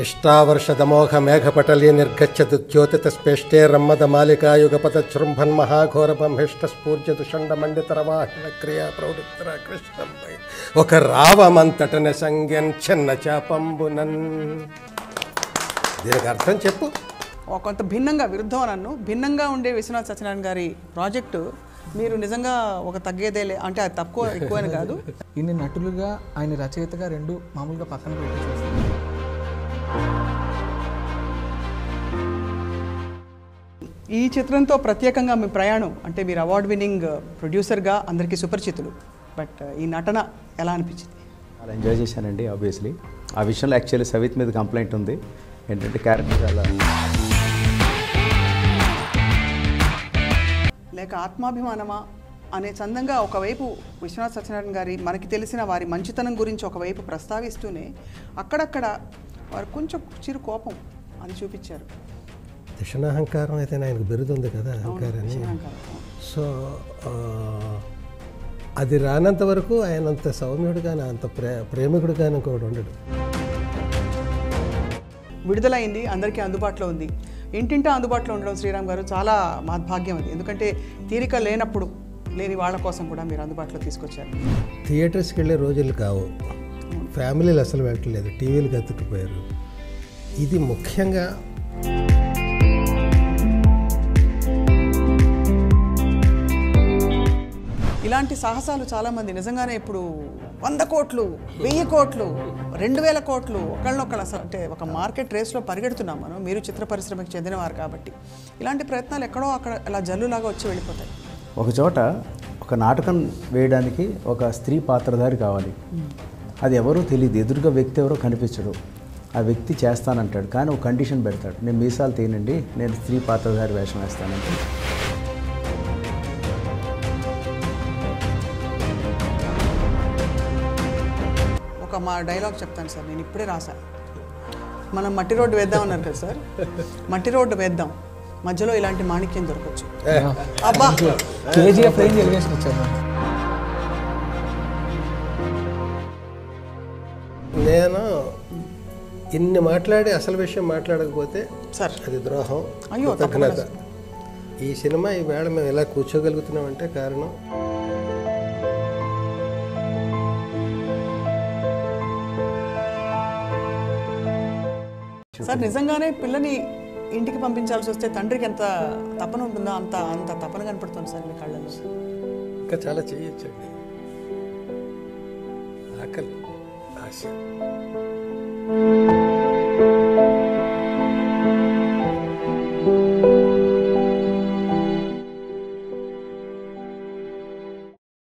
ఇష్టావర్షదమోఘ మేఘపటలే నిర్గచ్చతు జ్యోతిత స్పేష్టే రమ్మద మాలికాయుగపద శృంభన్ మహాఘోరబంహిష్ట స్ఫూర్జతు షండమండితరవాహిన క్రియా ప్రవృత్తర కృష్ణంపై ఒక రావమంతటన సంజ్ఞన్ చిన్న చాపంబునన్ దీనికి అర్థం చెప్పు ఒక కొంత భిన్నంగా విరుద్ధం నన్ను భిన్నంగా ఉండే విశ్వనాథ్ సత్యనారాయణ గారి ప్రాజెక్టు మీరు నిజంగా ఒక తగ్గేదేలే అంటే అది తక్కువ ఎక్కువని కాదు ఇన్ని నటులుగా ఆయన రచయితగా రెండు మామూలుగా పక్కన పెట్టి చూస్తాం ఈ చిత్రంతో ప్రత్యేకంగా మీ ప్రయాణం అంటే మీరు అవార్డ్ విన్నింగ్ ప్రొడ్యూసర్గా అందరికీ సుపరిచితులు బట్ ఈ నటన ఎలా అనిపించింది చాలా ఎంజాయ్ చేశానండి ఆబ్వియస్లీ ఆ విషయంలో యాక్చువల్లీ సవిత్ మీద కంప్లైంట్ ఉంది ఏంటంటే క్యారెక్టర్ చాలా లేక ఆత్మాభిమానమా అనే చందంగా ఒకవైపు విశ్వనాథ్ సత్యనారాయణ గారి మనకి తెలిసిన వారి మంచితనం గురించి ఒకవైపు ప్రస్తావిస్తూనే అక్కడక్కడ వారు కొంచెం చిరు కోపం అని చూపించారు దిశనాహంకారం అయితే ఆయనకు బిరుదుంది కదా అహంకారాన్ని అహంకారం. సో ఆ, అది రానంత వరకు ఆయన అంత సౌమ్యుడుగానే అంత ప్రే ప్రేమికుడుగానే ఇంకొకటి ఉండడు విడుదలైంది అందరికీ అందుబాటులో ఉంది ఇంటింటా అందుబాటులో ఉండడం శ్రీరామ్ గారు చాలా మహద్భాగ్యం అది ఎందుకంటే తీరిక లేనప్పుడు లేని వాళ్ళ కోసం కూడా మీరు అందుబాటులో తీసుకొచ్చారు థియేటర్స్కి వెళ్ళే రోజులు కావు ఫ్యామిలీలు అసలు వెళ్ళట్లేదు టీవీలు అతుక్కుపోయారు ఇది ముఖ్యంగా ఇలాంటి సాహసాలు చాలామంది నిజంగానే ఇప్పుడు వంద కోట్లు వెయ్యి కోట్లు రెండు వేల కోట్లు ఒకళ్ళనొకళ్ళు అసలు అంటే ఒక మార్కెట్ రేస్లో పరిగెడుతున్నాం మనం మీరు చిత్ర పరిశ్రమకి చెందినవారు కాబట్టి ఇలాంటి ప్రయత్నాలు ఎక్కడో అక్కడ అలా జల్లులాగా వచ్చి వెళ్ళిపోతాయి ఒక చోట ఒక నాటకం వేయడానికి ఒక స్త్రీ పాత్రధారి కావాలి అది ఎవరో తెలియదు ఎదురుగా వ్యక్తి ఎవరో కనిపించడు ఆ వ్యక్తి చేస్తానంటాడు కానీ ఒక కండిషన్ పెడతాడు నేను మీసాలు తీనండి నేను స్త్రీ పాత్రధారి వేషం వేస్తానంటే ఒక మా డైలాగ్ చెప్తాను సార్ నేను ఇప్పుడే రాసా మనం మట్టి రోడ్డు వేద్దాం అన్నారు కదా సార్ మట్టి రోడ్డు వేద్దాం మధ్యలో ఇలాంటి మాణిక్యం దొరకచ్చు అబ్బా కేజీఎఫ్ రేంజ్ ఎలివేషన్ ఇచ్చారు నేను ఇన్ని మాట్లాడి అసలు విషయం మాట్లాడకపోతే సార్ అది ద్రోహం అయ్యో, కృతజ్ఞత ఈ సినిమా ఈవేళ మేము ఎలా కూర్చోగలుగుతున్నామంటే కారణం సార్ నిజంగానే పిల్లని ఇంటికి పంపించాల్సి వస్తే తండ్రికి ఎంత తపన ఉంటుందో అంత అంత తపన కనపడుతుంది సార్ మీ కళ్ళలో ఇంకా చాలా చేయొచ్చండి ఆకలి ఆశ